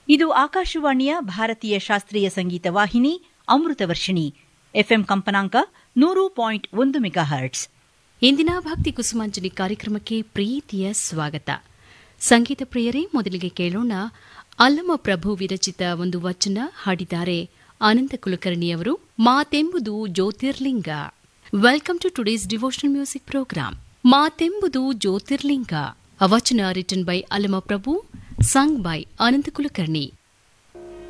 ಇದು ಆಕಾಶವಾಣಿಯ ಭಾರತೀಯ ಶಾಸ್ತ್ರೀಯ ಸಂಗೀತ ವಾಹಿನಿ ಅಮೃತವರ್ಷಿಣಿ ಎಫ್ಎಂ ಕಂಪನಾಂಕ ನೂರು ಪಾಯಿಂಟ್ ಒಂದು ಮೆಗಾ ಹರ್ಟ್ಸ್ ಇಂದಿನ ಭಕ್ತಿ ಕುಸುಮಾಂಜಲಿ ಕಾರ್ಯಕ್ರಮಕ್ಕೆ ಪ್ರೀತಿಯ ಸ್ವಾಗತ ಸಂಗೀತ ಪ್ರಿಯರೇ ಮೊದಲಿಗೆ ಕೇಳೋಣ ಅಲ್ಲಮ ಪ್ರಭು ವಿರಚಿತ ಒಂದು ವಚನ ಹಾಡಿದ್ದಾರೆ ಅನಂತ ಕುಲಕರ್ಣಿಯವರು Maatembudu Jyotirlinga welcome to today's devotional music program Maatembudu Jyotirlinga a vachana written by Allama Prabhu sung by Anantha Kulkarni